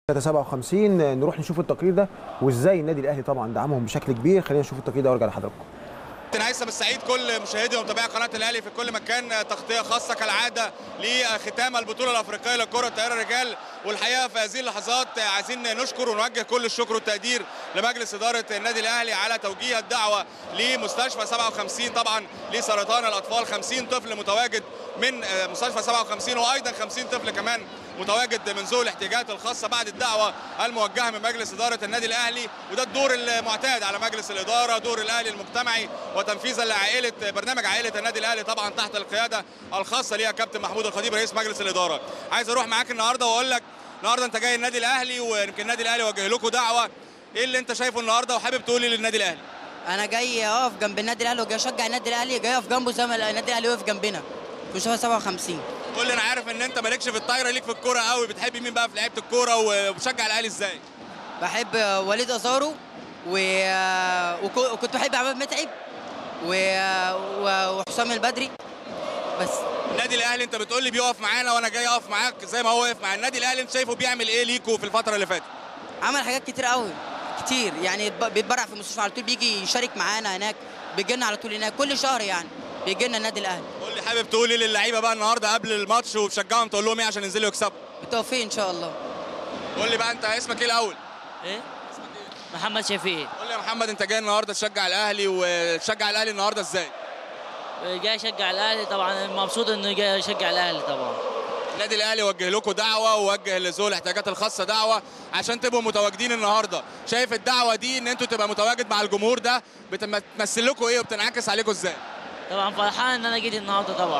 57 نروح نشوف التقرير ده وازاي النادي الاهلي طبعا دعمهم بشكل كبير خلينا نشوف التقرير ده وارجع لحضراتكم كابتن هيثم السعيد كل مشاهدي ومتابعي قناه الاهلي في كل مكان تغطيه خاصه كالعاده لختام البطوله الافريقيه لكره الطائره الرجال والحقيقه في هذه اللحظات عايزين نشكر ونوجه كل الشكر والتقدير لمجلس اداره النادي الاهلي على توجيه الدعوه لمستشفى 57 طبعا لسرطان الاطفال 50 طفل متواجد من مستشفى 57 وايضا 50 طفل كمان متواجد من ذوي الاحتياجات الخاصه بعد الدعوه الموجهه من مجلس اداره النادي الاهلي وده الدور المعتاد على مجلس الاداره دور الاهلي المجتمعي وتنفيذا لعائله برنامج عائله النادي الاهلي طبعا تحت القياده الخاصه ليها كابتن محمود الخطيب رئيس مجلس الاداره عايز اروح معاك النهارده واقول لك النهارده انت جاي النادي الاهلي ويمكن النادي الاهلي وجه لكم دعوه ايه اللي انت شايفه النهارده وحابب تقولي للنادي الاهلي انا جاي اقف جنب النادي الاهلي وجاي اشجع النادي الاهلي جاي اقف جنبه زي ما النادي الاهلي وقف جنبنا في مستشفى 57 قول لي انا عارف ان انت مالكش في الطايره ليك في الكوره قوي بتحب مين بقى في لعيبه الكوره وبتشجع الاهلي ازاي بحب وليد ازارو و... وك- وكنت بحب عماد متعب و... و- وحسام البدري بس النادي الاهلي انت بتقول لي بيقف معانا وانا جاي اقف معاك زي ما هو واقف مع النادي الاهلي انت شايفه بيعمل ايه ليكوا في الفتره اللي فاتت عمل حاجات كتير قوي كتير يعني ب- بيتبرع في المستشفى على طول بيجي يشارك معانا هناك بيجي لنا على طول هناك كل شهر يعني بيجي لنا النادي الاهلي قول لي حابب تقول ايه للعيبه بقى النهارده قبل الماتش وتشجعهم تقول لهم ايه عشان ينزلوا يكسبوا بالتوفيق ان شاء الله قول لي بقى انت اسمك ايه الاول ايه محمد شفيق قول لي يا محمد انت جاي النهارده تشجع الاهلي وتشجع الاهلي النهارده ازاي جاي اشجع الاهلي طبعا مبسوط انه جاي اشجع الاهلي طبعا النادي الاهلي وجه لكم دعوه ووجه لذوي الاحتياجات الخاصه دعوه عشان تبقوا متواجدين النهارده شايف الدعوه دي ان انتوا تبقى متواجد مع الجمهور ده بتم- بتمثل لكم ايه وبتنعكس عليكم ازاي طبعا فرحان ان انا جيت النهارده طبعا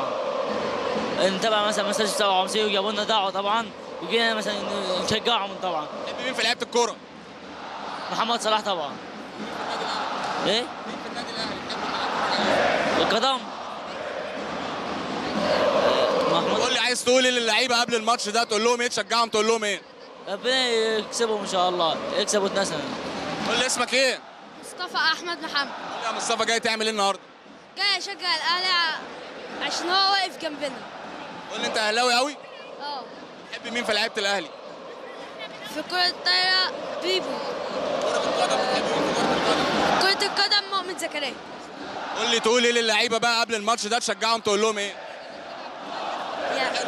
نتابع مثلا مستشفى 57 وجابوا لنا دعوه طبعا وجينا مثلا نشجعهم طبعا تحب مين في لعيبه الكوره محمد صلاح طبعا ايه القدم محمود قول لي عايز تقول ايه للعيبه قبل الماتش ده تقول لهم ايه تشجعهم تقول لهم ايه ربنا يكسبهم ان شاء الله يكسبوا اتنسنا قول لي اسمك ايه مصطفى احمد محمد قول لي يا مصطفى جاي تعمل ايه النهارده جاي اشجع الاهلي ع- عشان هو واقف جنبنا قول لي انت اهلاوي قوي اه تحب مين في لعيبه الاهلي في كرة الطايرة بيبو كره القدم بتحب مين في كره القدم كرة القدم مؤمن زكريا قول لي تقول ايه للعيبه بقى قبل الماتش ده تشجعهم تقول لهم ايه يعني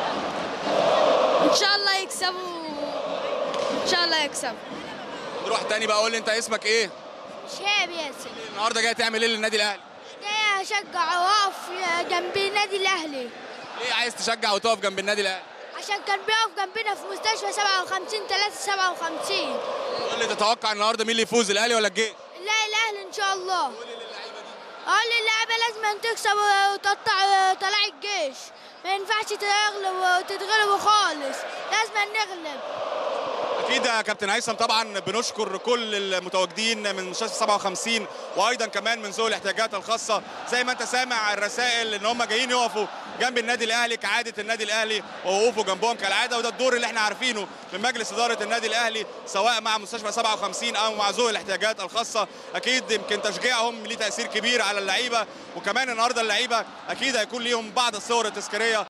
ان شاء الله يكسبوا ان شاء الله يكسبوا نروح تاني بقى قول لي انت اسمك ايه شاب ياسر النهارده جاي تعمل ايه للنادي الاهلي جاي اشجع واقف جنب النادي الاهلي ليه عايز تشجع وتقف جنب النادي الاهلي عشان كان بيقف جنبنا في مستشفى 57 3 57 قول لي تتوقع النهارده مين اللي يفوز الاهلي ولا الجيش لا الاهلي ان شاء الله قال للعيبه لازم تكسب وتقطع طلع الجيش ما ينفعش تغلب وتتغلبوا خالص لازم نغلب اكيد يا كابتن هيثم طبعا بنشكر كل المتواجدين من مستشفى 57 وايضا كمان من ذوي الاحتياجات الخاصه زي ما انت سامع الرسائل ان هم جايين يقفوا جنب النادي الاهلي كعاده النادي الاهلي ووقوفوا جنبهم كالعاده وده الدور اللي احنا عارفينه من مجلس اداره النادي الاهلي سواء مع مستشفى 57 او مع ذوي الاحتياجات الخاصه اكيد يمكن تشجيعهم ليه تاثير كبير على اللعيبه وكمان النهارده اللعيبه اكيد هيكون ليهم بعض الصور التذكاريه